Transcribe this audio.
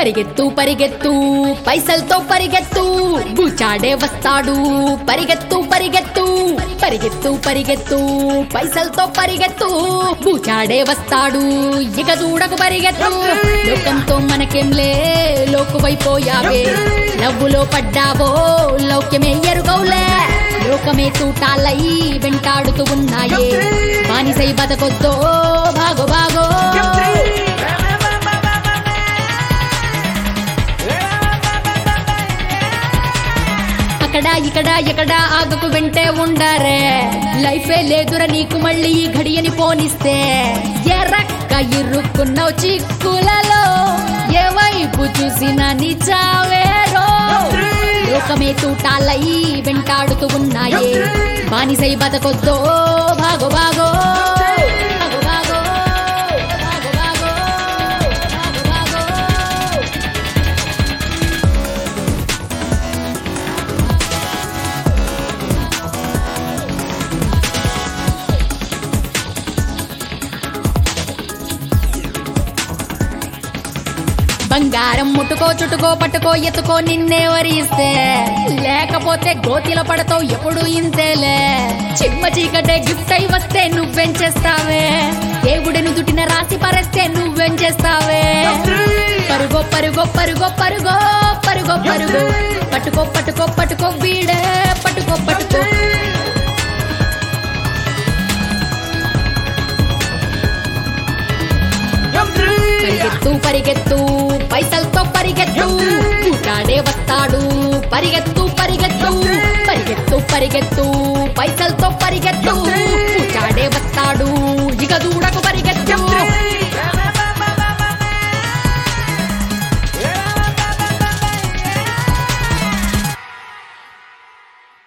పరిగెత్తు పరిగెత్తు పైసలతో పరిగెత్తు బూచాడే వస్తాడు పరిగెత్తు పరిగెత్తు పరిగెత్తు పరిగెత్తు పైసలతో పరిగెత్తు బూచాడే వస్తాడు ఇక చూడకు పరిగెత్తు లోకంతో మనకేంలే లోకువైపోయావే నవ్వులో పడ్డావో లౌక్యమే ఎరుగవులే లోకమే తూటాలై వెంటాడుతూ ఉన్నాయే బానిసై బతకొద్దో బాగో బాగో అక్కడ ఇక్కడ ఎక్కడ ఆగకు వెంటే ఉండరే లైఫే లేదురా నీకు మళ్ళీ ఈ ఘడియని పోనిస్తే ఎరక్క ఇరుక్కున్నావు చిక్కులలో ఏ వైపు చూసినా నీ చావేరో లోకమే తూటాలై వెంటాడుతూ ఉన్నాయే బానిసై బతకొద్దో బాగో బాగో బాగో బాగో బాగో బాగో బాగో బాగో బంగారం ముట్టుకో చుట్టుకో పట్టుకో ఎత్తుకో నిన్నే వరిస్తే లేకపోతే గోతిలో పడతావు ఎప్పుడు ఇంతేలే చిమ్మ చీకటే గిఫ్ట్ అయి వస్తే నువ్వేం చేస్తావే దేవుడిని దుటిన రాసి పరేస్తే నువ్వేం చేస్తావే పరుగో పరుగో పరుగో పరుగో పరుగో పరుగో పట్టుకో పట్టుకో పట్టుకో వీడే పట్టుకో పట్టుకో పరిగెత్తు పరిగెత్తు పైసలతో పరిగెత్తు కూటాడే వస్తాడు పరిగెత్తు పరిగెత్తు పరిగెత్తు పరిగెత్తు పైసలతో పరిగెత్తు